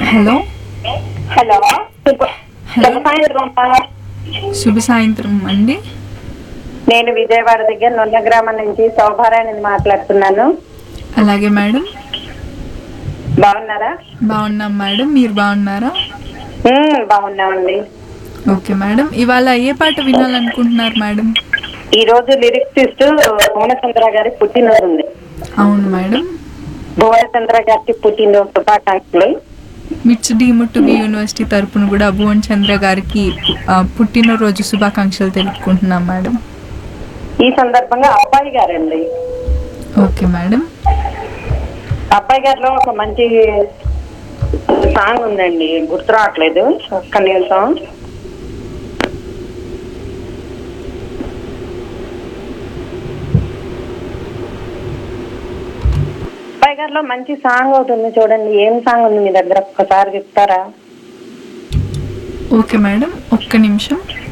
Hello hello శుభ hello. శుభ సాయంత్రం అమ్మా. శుభ సాయంత్రం అండి నేను విజయవాడ దగ్గర నున్న గ్రామం నుంచి శోభారాయణని మాట్లాడుతున్నాను అలాగే మేడం బాగున్నారా బాగున్నాం మేడం మీరు బాగున్నారా ఉమ్, బాగున్నామండి ఓకే మేడం ఇవాళ ఏ పాట వినాలనుకుంటున్నారు మేడం ఈ రోజు లిరిక్సిస్ట్ భువనచంద్ర గారి పుట్టినరోజు ఉంది అవును మేడం భువనచంద్ర గారికి పుట్టినరోజు శుభాకాంక్షలు మిట్స్ డిముట్టుబి యూనివర్సిటీ తరపున కూడా భువన్ చంద్ర గారికి ఆ, పుట్టినరోజు శుభాకాంక్షలు తెలుపుకుంటున్నాం మేడం ఈ సందర్భంగా అబ్బాయి గారండి ఓకే మేడం అబ్బాయి గారిలో ఒక మంచి సాంగ్ ఉందండి గుర్తు రావట్లేదు ఒక్క నిమిషం అబ్బాయి గారిలో మంచి సాంగ్ ఒకటి ఉంది చూడండి ఏం సాంగ్ ఉంది మీ దగ్గర ఒక్కసారి చెప్తారా ఓకే మేడం ఒక్క నిమిషం